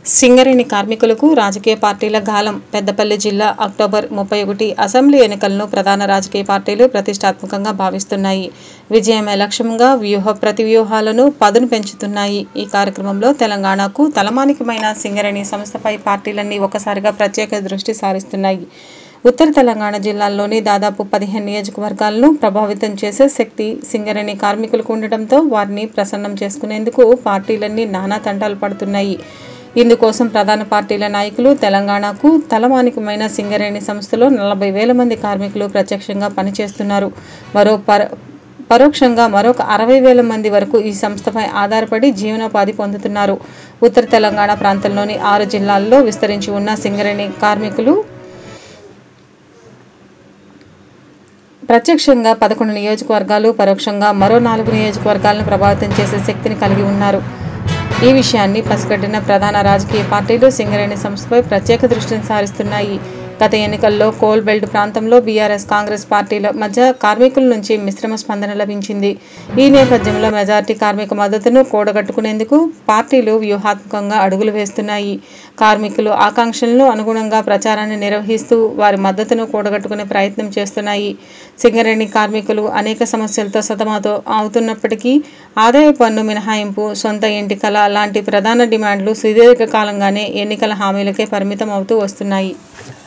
సింగరేణి కార్మికులకు రాజకీయ పార్టీల గాలం పెద్దపల్లి జిల్లా అక్టోబర్ ముప్పై ఒకటి అసెంబ్లీ ఎన్నికలను ప్రధాన రాజకీయ పార్టీలు ప్రతిష్టాత్మకంగా భావిస్తున్నాయి విజయమే లక్ష్యంగా వ్యూహ ప్రతివ్యూహాలను పదును పెంచుతున్నాయి ఈ కార్యక్రమంలో తెలంగాణకు తలమానికమైన సింగరేణి సంస్థపై పార్టీలన్నీ ఒకసారిగా ప్రత్యేక దృష్టి సారిస్తున్నాయి ఉత్తర తెలంగాణ జిల్లాల్లోని దాదాపు పదిహేను నియోజకవర్గాలను ప్రభావితం చేసే శక్తి సింగరేణి కార్మికులకు ఉండటంతో వారిని ప్రసన్నం చేసుకునేందుకు పార్టీలన్నీ నానా తంటాలు పడుతున్నాయి ఇందుకోసం ప్రధాన పార్టీల నాయకులు తెలంగాణకు తలమానికమైన సింగరేణి సంస్థలో నలభై వేల మంది కార్మికులు ప్రత్యక్షంగా పనిచేస్తున్నారు మరో పర పరోక్షంగా మరొక అరవై వేల మంది వరకు ఈ సంస్థపై ఆధారపడి జీవనోపాధి పొందుతున్నారు ఉత్తర తెలంగాణ ప్రాంతంలోని ఆరు జిల్లాల్లో విస్తరించి ఉన్న సింగరేణి కార్మికులు ప్రత్యక్షంగా పదకొండు నియోజకవర్గాలు పరోక్షంగా మరో నాలుగు నియోజకవర్గాలను ప్రభావితం చేసే శక్తిని కలిగి ఉన్నారు ఈ విషయాన్ని పసిగట్టిన ప్రధాన రాజకీయ పార్టీలు సింగరేణి సంస్థపై ప్రత్యేక దృష్టిని సారిస్తున్నాయి గత ఎన్నికల్లో కోల్ బెల్ట్ ప్రాంతంలో బీఆర్ఎస్ కాంగ్రెస్ పార్టీల మధ్య కార్మికుల నుంచి మిశ్రమ స్పందన లభించింది ఈ నేపథ్యంలో మెజార్టీ కార్మిక మద్దతును కూడగట్టుకునేందుకు పార్టీలు వ్యూహాత్మకంగా అడుగులు వేస్తున్నాయి కార్మికులు ఆకాంక్షలను అనుగుణంగా ప్రచారాన్ని నిర్వహిస్తూ వారి మద్దతును కూడగట్టుకునే ప్రయత్నం చేస్తున్నాయి సింగరేణి కార్మికులు అనేక సమస్యలతో సతమతం అవుతున్నప్పటికీ ఆదాయ పన్ను మినహాయింపు సొంత ఇంటి కళ లాంటి ప్రధాన డిమాండ్లు సుదీర్ఘకాలంగానే ఎన్నికల హామీలకే పరిమితం అవుతూ వస్తున్నాయి